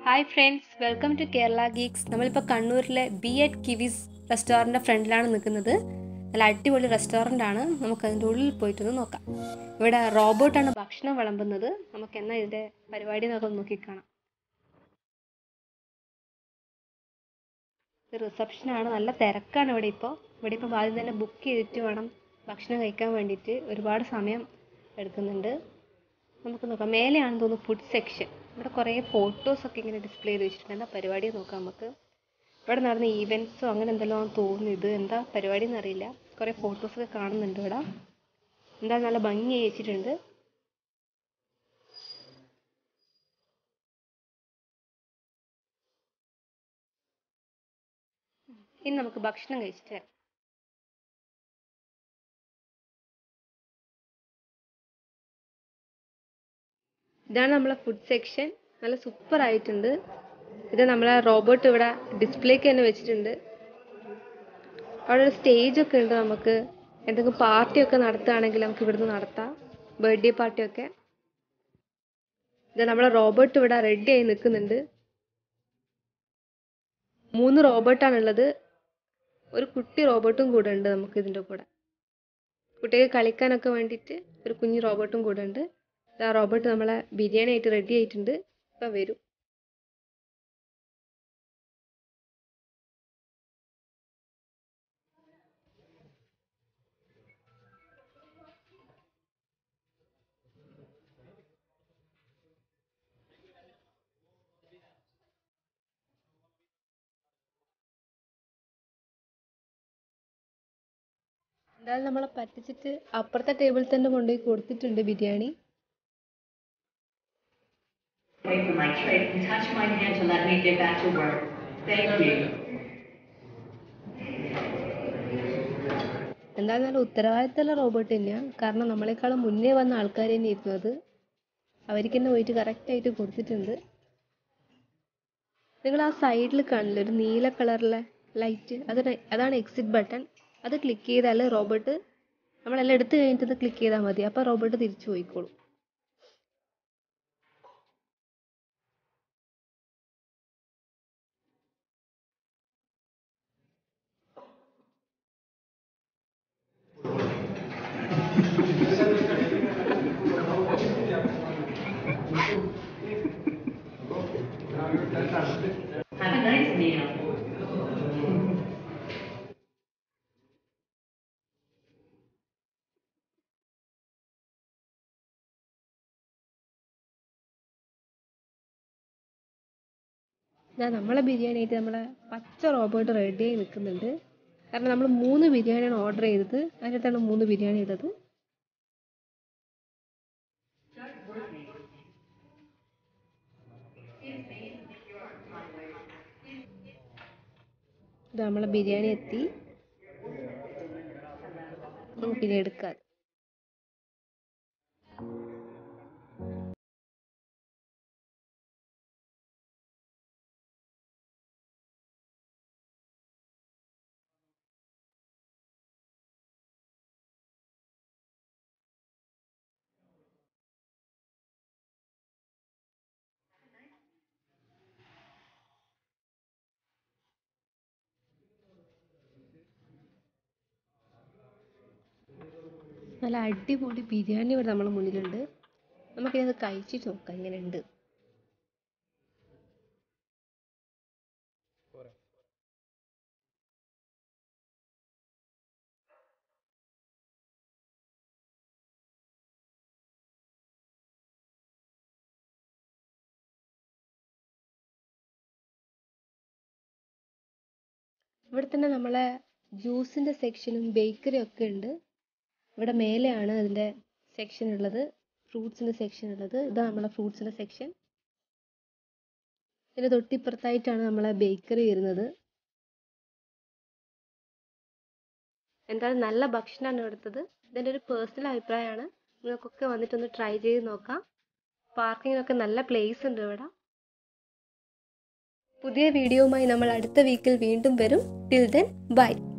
Hi friends welcome to Kerala geeks നമ്മളിപ്പോൾ കണ്ണൂരിലെ B at കിവിസ് റെസ്റ്റോറൻറ്റിൻ്റെ ഫ്രണ്ടിലാണ് നിൽക്കുന്നത് നല്ല അടിപൊളി റെസ്റ്റോറൻ്റ് ആണ് നമുക്ക് അതിൻ്റെ ഉള്ളിൽ പോയിട്ടൊന്ന് നോക്കാം ഇവിടെ റോബോട്ടാണ് ഭക്ഷണം വിളമ്പുന്നത് നമുക്ക് എന്നാ ഇതിൻ്റെ പരിപാടി എന്നൊക്കെ ഒന്ന് നോക്കിക്കാണാം ഇത് റിസപ്ഷനാണ് നല്ല തിരക്കാണ് ഇവിടെ ഇപ്പോൾ ഇവിടെ ഇപ്പോൾ ആദ്യം തന്നെ ബുക്ക് ചെയ്തിട്ട് വേണം ഭക്ഷണം കഴിക്കാൻ വേണ്ടിയിട്ട് ഒരുപാട് സമയം എടുക്കുന്നുണ്ട് നമുക്ക് നോക്കാം മേലെയാണെന്ന് തോന്നുന്നു ഫുഡ് സെക്ഷൻ ഇവിടെ കുറേ ഫോട്ടോസ് ഒക്കെ ഇങ്ങനെ ഡിസ്പ്ലേ ചെയ്ത് വെച്ചിട്ടുണ്ട് എന്താ പരിപാടി നോക്കാം നമുക്ക് ഇവിടെ നടന്ന ഈവൻറ്റ്സോ അങ്ങനെ എന്തെല്ലാം തോന്നുന്നു ഇത് എന്താ പരിപാടി എന്നറിയില്ല കുറേ ഫോട്ടോസ് ഒക്കെ കാണുന്നുണ്ട് ഇവിടെ എന്താ നല്ല ഭംഗി വെച്ചിട്ടുണ്ട് ഇനി നമുക്ക് ഭക്ഷണം കഴിച്ചിട്ട് വരാം ഇതാണ് നമ്മളെ ഫുഡ് സെക്ഷൻ നല്ല സൂപ്പർ ആയിട്ടുണ്ട് ഇത് നമ്മളെ റോബോട്ട് ഇവിടെ ഡിസ്പ്ലേക്ക് തന്നെ വെച്ചിട്ടുണ്ട് അവിടെ ഒരു സ്റ്റേജ് ഒക്കെ ഉണ്ട് നമുക്ക് എന്തെങ്കിലും പാർട്ടി ഒക്കെ നടത്തുകയാണെങ്കിൽ നമുക്ക് ഇവിടുന്ന് നടത്താം ബർത്ത്ഡേ പാർട്ടി ഒക്കെ ഇത് നമ്മളെ റോബോട്ട് ഇവിടെ റെഡി ആയി നിൽക്കുന്നുണ്ട് മൂന്ന് റോബോട്ടാണുള്ളത് ഒരു കുട്ടി റോബോട്ടും കൂടെ ഉണ്ട് നമുക്ക് ഇതിൻ്റെ കൂടെ കുട്ടികൾക്ക് കളിക്കാനൊക്കെ വേണ്ടിയിട്ട് ഒരു കുഞ്ഞു റോബോട്ടും കൂടെ ഉണ്ട് ആ റോബോട്ട് നമ്മളെ ബിരിയാണി ആയിട്ട് റെഡി ആയിട്ടുണ്ട് ഇപ്പം വരും എന്തായാലും നമ്മളെ പറ്റിച്ചിട്ട് അപ്പുറത്തെ ടേബിളിൽ തന്നെ കൊണ്ടുപോയി കൊടുത്തിട്ടുണ്ട് biryani away from my tray and touch my hand to let me get back to work. Thank you. എന്തായാലും നല്ല ഉത്തരവാദിത്തമുള്ള റോബോട്ട് തന്നെയാണ് കാരണം നമ്മളെക്കാളും മുന്നേ വന്ന ആൾക്കാർ തന്നെ ഇരുന്നത് അവർക്ക് തന്നെ പോയിട്ട് കറക്റ്റായിട്ട് കൊടുത്തിട്ടുണ്ട് നിങ്ങൾ ആ സൈഡിൽ കാണില്ലേ ഒരു നീല കളറിലെ ലൈറ്റ് അതാണ് അതാണ് എക്സിറ്റ് ബട്ടൺ അത് ക്ലിക്ക് ചെയ്താൽ റോബോട്ട് നമ്മളെല്ലാം എടുത്തു കഴിഞ്ഞിട്ട് ഇത് ക്ലിക്ക് ചെയ്താൽ മതി അപ്പോൾ റോബോട്ട് തിരിച്ചു പോയിക്കോളും Have a nice meal. ഞാൻ നമ്മളെ ബിരിയാണി ആയിട്ട് നമ്മളെ പച്ച റോബോട്ട് റെഡിയായി നിൽക്കുന്നുണ്ട് കാരണം നമ്മൾ മൂന്ന് ബിരിയാണിയാണ് ഓർഡർ ചെയ്തത് അതിനകത്താണ് മൂന്ന് ബിരിയാണി ഉള്ളത് ഇത് നമ്മളെ ബിരിയാണി എത്തി നമുക്കിനി എടുക്കാം നല്ല അടിപൊളി ബിരിയാണി ഇവിടെ നമ്മുടെ മുന്നിലുണ്ട് നമുക്കിത് കഴിച്ചിട്ട് നോക്കാം എങ്ങനെയുണ്ട് ഇവിടെ തന്നെ നമ്മളെ ജ്യൂസിൻ്റെ സെക്ഷനും ബേക്കറിയും ഒക്കെ ഉണ്ട് ഇവിടെ മേലെയാണ് അതിൻ്റെ സെക്ഷൻ ഉള്ളത് ഫ്രൂട്ട്സിൻ്റെ സെക്ഷൻ ഉള്ളത് ഇതാണ് നമ്മളെ ഫ്രൂട്ട്സിൻ്റെ സെക്ഷൻ ഇതിൻ്റെ തൊട്ടിപ്പുറത്തായിട്ടാണ് നമ്മളെ ബേക്കറി വരുന്നത് എന്തായാലും നല്ല ഭക്ഷണമാണ് ഇവിടുത്തത് ഇതെൻ്റെ ഒരു പേഴ്സണൽ അഭിപ്രായമാണ് നിങ്ങൾക്കൊക്കെ വന്നിട്ടൊന്ന് ട്രൈ ചെയ്ത് നോക്കാം പാർക്കിങ്ങിനൊക്കെ നല്ല പ്ലേസ് ഉണ്ട് ഇവിടെ പുതിയ വീഡിയോയുമായി നമ്മൾ അടുത്ത വീക്കിൽ വീണ്ടും വരും ടിൽ ദെൻ ബൈ